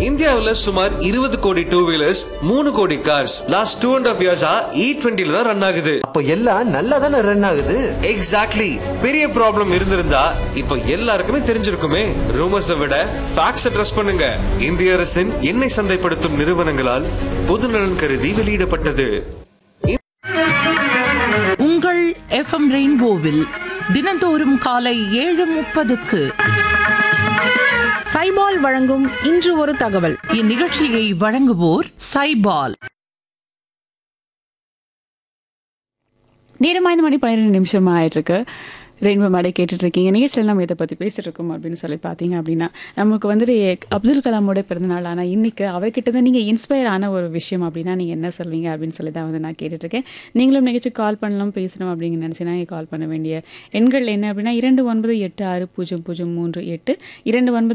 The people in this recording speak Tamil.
இந்தியாவுல சுமார் இருபது கோடி டூ வீலர்ஸ் மூணு crore cars last two and half இயர்ஸா இ டுவெண்ட்டில தான் ரன் ஆகுது அப்போ எல்லாம் நல்லா தானே ரன் ஆகுது எக்ஸாக்ட்லி பெரிய ப்ராப்ளம் இருந்திருந்தா இப்போ எல்லாருக்குமே தெரிஞ்சிருக்குமே ரூமர்ஸை விட ஃபேக்ட்ஸ் ட்ரஸ்ட் பண்ணுங்க இந்திய அரசின் எண்ணெய் சந்தைப்படுத்தும் நிறுவனங்களால் பொதுநலன் கருதி வெளியிடப்பட்டது உங்கள் எஃப்எம் ரெயின்போவில் தினந்தோறும் காலை ஏழு முப்பதுக்கு சைபால் வழங்கும் இன்று ஒரு தகவல் இந்நிகழ்ச்சியை வழங்குவோர் சைபால் நேரம் ஐந்து மணி பன்னிரெண்டு நிமிஷம் ஆயிட்டிருக்கு ரெயின்போ மாடை கேட்டுட்டு இருக்கீங்க நிகழ்ச்சியில் நம்ம இதை பற்றி பேசிட்டு இருக்கோம் அப்படின்னு சொல்லி பார்த்தீங்க அப்படின்னா நமக்கு வந்துட்டு அப்துல் கலாமோட பிறந்தநாள் ஆனால் இன்னைக்கு அவர்கிட்ட தான் நீங்கள் இன்ஸ்பயர் ஆன ஒரு விஷயம் அப்படின்னா நீங்கள் என்ன சொல்வீங்க அப்படின்னு சொல்லி தான் வந்து நான் கேட்டுட்டு இருக்கேன் நீங்களும் நிகழ்ச்சி கால் பண்ணலாம் பேசணும் அப்படின்னு நினச்சினா நீங்கள் கால் பண்ண வேண்டிய எண்கள் என்ன அப்படின்னா இரண்டு ஒன்பது எட்டு ஆறு பூஜ்ஜியம் பூஜ்ஜியம் மூன்று எட்டு இரண்டு ஒன்பது